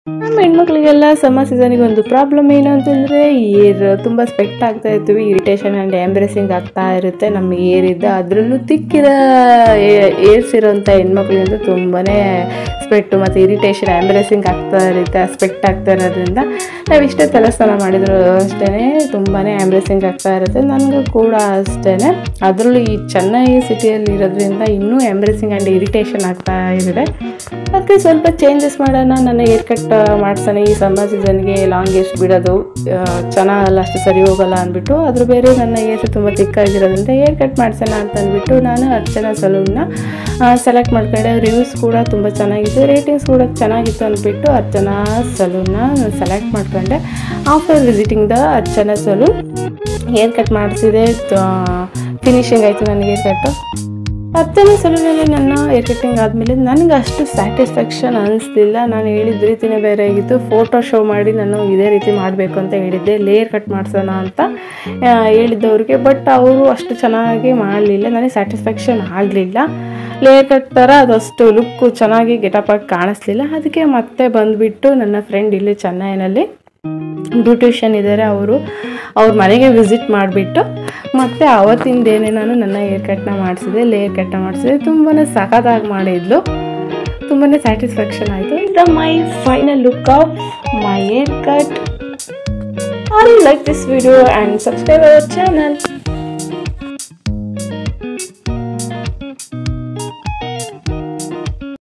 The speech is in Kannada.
ನಮ್ಮ ಹೆಣ್ಮಕ್ಳಿಗೆಲ್ಲ ಸಮ್ಮರ್ ಸೀಸನಿಗೆ ಒಂದು ಪ್ರಾಬ್ಲಮ್ ಏನು ಅಂತಂದರೆ ಏರ್ ತುಂಬ ಸ್ಪೆಕ್ಟ್ ಆಗ್ತಾ ಇರ್ತೀವಿ ಇರಿಟೇಷನ್ ಆ್ಯಂಡ್ ಎಂಬ್ರೆಸಿಂಗ್ ಆಗ್ತಾ ಇರುತ್ತೆ ನಮ್ಮ ಏರಿದ್ದ ಅದರಲ್ಲೂ ತಿಕ್ಕಿದ ಏರ್ಸ್ ಇರೋಂಥ ಹೆಣ್ಮಕ್ಳಿಗಂತೂ ತುಂಬಾ ಸ್ಪೆಕ್ಟು ಮತ್ತು ಇರಿಟೇಷನ್ ಎಂಬ್ರೆಸಿಂಗ್ ಆಗ್ತಾ ಇರುತ್ತೆ ಸ್ಪೆಕ್ಟ್ ಆಗ್ತಾ ಇರೋದ್ರಿಂದ ನಾವು ಇಷ್ಟೇ ತಲೆಸ್ನಾನ ಮಾಡಿದ್ರು ಅಷ್ಟೇ ತುಂಬಾ ಎಂಬ್ರೆಸಿಂಗ್ ಆಗ್ತಾ ಇರುತ್ತೆ ನನಗೂ ಕೂಡ ಅಷ್ಟೇ ಅದರಲ್ಲೂ ಈ ಚೆನ್ನೈ ಸಿಟಿಯಲ್ಲಿ ಇರೋದ್ರಿಂದ ಇನ್ನೂ ಎಂಬ್ರೆಸಿಂಗ್ ಆ್ಯಂಡ್ ಇರಿಟೇಷನ್ ಆಗ್ತಾ ಇದೆ ಅದಕ್ಕೆ ಸ್ವಲ್ಪ ಚೇಂಜಸ್ ಮಾಡೋಣ ನನ್ನ ಏರ್ ಕಟ್ ಮಾಡ್ಸೋಣ ಈ ಸಮ್ಮರ್ ಸೀಸನ್ಗೆ ಲಾಂಗ್ ಏರ್ಸ್ ಬಿಡೋದು ಆ, ಚೆನ್ನಾಗಲ್ಲ ಅಷ್ಟು ಸರಿ ಹೋಗಲ್ಲ ಅಂದ್ಬಿಟ್ಟು ಅದ್ರ ಬೇರೆ ನನ್ನ ಏರ್ಸ್ ತುಂಬ ತಿಕ್ಕಾಗಿರೋದ್ರಿಂದ ಏರ್ ಕಟ್ ಮಾಡ್ಸೋಣ ಅಂತ ಅಂದ್ಬಿಟ್ಟು ನಾನು ಅರ್ಚನಾ ಸಲೂನ್ನ ಸೆಲೆಕ್ಟ್ ಮಾಡ್ಕೊಂಡೆ ರಿವ್ಯೂಸ್ ಕೂಡ ತುಂಬ ಚೆನ್ನಾಗಿತ್ತು ರೇಟಿಂಗ್ಸ್ ಕೂಡ ಚೆನ್ನಾಗಿತ್ತು ಅಂದ್ಬಿಟ್ಟು ಅರ್ಚನಾ ಸಲೂನ್ನ ಸೆಲೆಕ್ಟ್ ಮಾಡ್ಕೊಂಡೆ after visiting the Archana salon hair cut ಮಾಡಿಸಿದೆ ಫಿನಿಶಿಂಗ್ ಆಯಿತು ನನಗೆ ಏರ್ ಕಟ್ಟು ಹತ್ತನೇ ಸಲೂನಲ್ಲಿ ನನ್ನ ಏರ್ ಕಟ್ಟಿಂಗ್ ಆದಮೇಲೆ ನನಗೆ ಅಷ್ಟು ಸ್ಯಾಟಿಸ್ಫ್ಯಾಕ್ಷನ್ ಅನಿಸ್ಲಿಲ್ಲ ನಾನು ಹೇಳಿದ ರೀತಿನೇ ಬೇರೆ ಆಗಿತ್ತು ಫೋಟೋ ಶೋ ಮಾಡಿ ನಾನು ಇದೇ ರೀತಿ ಮಾಡಬೇಕು ಅಂತ ಹೇಳಿದ್ದೆ ಲೇಯರ್ ಕಟ್ ಮಾಡಿಸೋಣ ಅಂತ ಆ, ಹೇಳಿದ್ದವ್ರಿಗೆ ಬಟ್ ಅವರು ಅಷ್ಟು ಚೆನ್ನಾಗಿ ಮಾಡಲಿಲ್ಲ ನನಗೆ ಸ್ಯಾಟಿಸ್ಫ್ಯಾಕ್ಷನ್ ಆಗಲಿಲ್ಲ ಲೇಯರ್ ಕಟ್ ಥರ ಅದಷ್ಟು ಲುಕ್ಕು ಚೆನ್ನಾಗಿ ಗೆಟಪ್ ಆಗಿ ಕಾಣಿಸ್ಲಿಲ್ಲ ಅದಕ್ಕೆ ಮತ್ತೆ ಬಂದುಬಿಟ್ಟು ನನ್ನ ಫ್ರೆಂಡ್ ಇಲ್ಲಿ ಚೆನ್ನೈನಲ್ಲಿ ಬ್ಯೂಟಿಷಿಯನ್ ಇದ್ದಾರೆ ಅವರು ಅವ್ರ ಮನೆಗೆ ವಿಸಿಟ್ ಮಾಡಿಬಿಟ್ಟು ಮತ್ತು ಅವತ್ತಿಂದೇನೆ ನಾನು ನನ್ನ ಏರ್ ಕಟ್ನ ಮಾಡಿಸಿದೆ ಲೇಯರ್ ಕಟ್ನ ಮಾಡಿಸಿದೆ ತುಂಬಾ ಸಖತ್ತಾಗಿ ಮಾಡಿದ್ಲು ತುಂಬಾ ಸ್ಯಾಟಿಸ್ಫ್ಯಾಕ್ಷನ್ ಆಯಿತು the my final look of my hair cut are you like this video and subscribe our channel